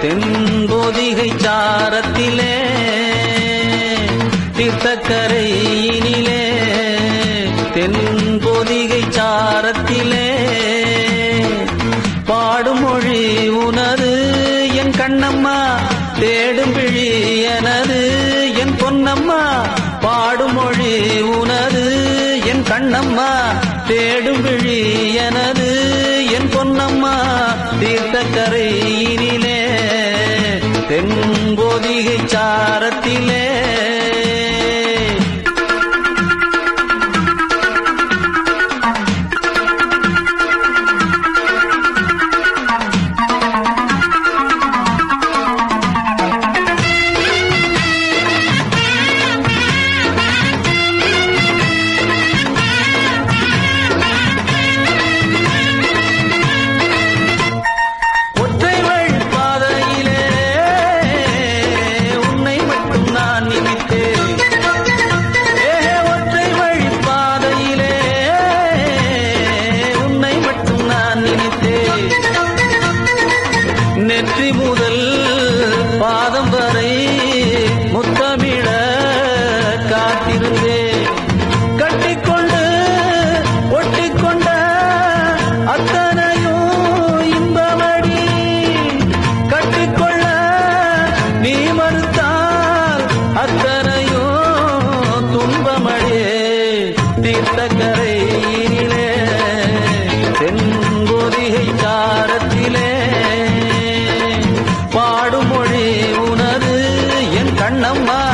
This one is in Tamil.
தென்பொதிகை சாரத்திலே தீர்த்தக்கரையினிலே தென்பொதிகை சாரத்திலே பாடும் மொழி உனது என் கண்ணம்மா தேடும் விழி எனது என் பொன்னம்மா பாடும் மொழி உனது என் கண்ணம்மா தேடும் விழி எனது என் பொன்னம்மா தீர்த்தக்கரையினிலே தென்பொதிகை சாரத்திலே ஒற்றை வழி பாதையிலே உன்னை மட்டும் நான் நினைத்தேன் ஏ ஒற்றை வழி பாதையிலே உன்னை மட்டும் நான் நினைத்தேன் நெற்றி முதல் பாதம் வரை முத்தமிழ காத்திருந்தேன் கட்டிக்கொண்டு ஒட்டிக்கொண்ட அத்தனையும் இன்பமடி கட்டிக்கொள்ள நீ மறுத்தால் அத்தனையும் துன்பமடியே தீர்த்தக்கரையிலே தென்பொதிகை சாரத்திலே பாடும் மொழி உனது என் கண்ணம்மா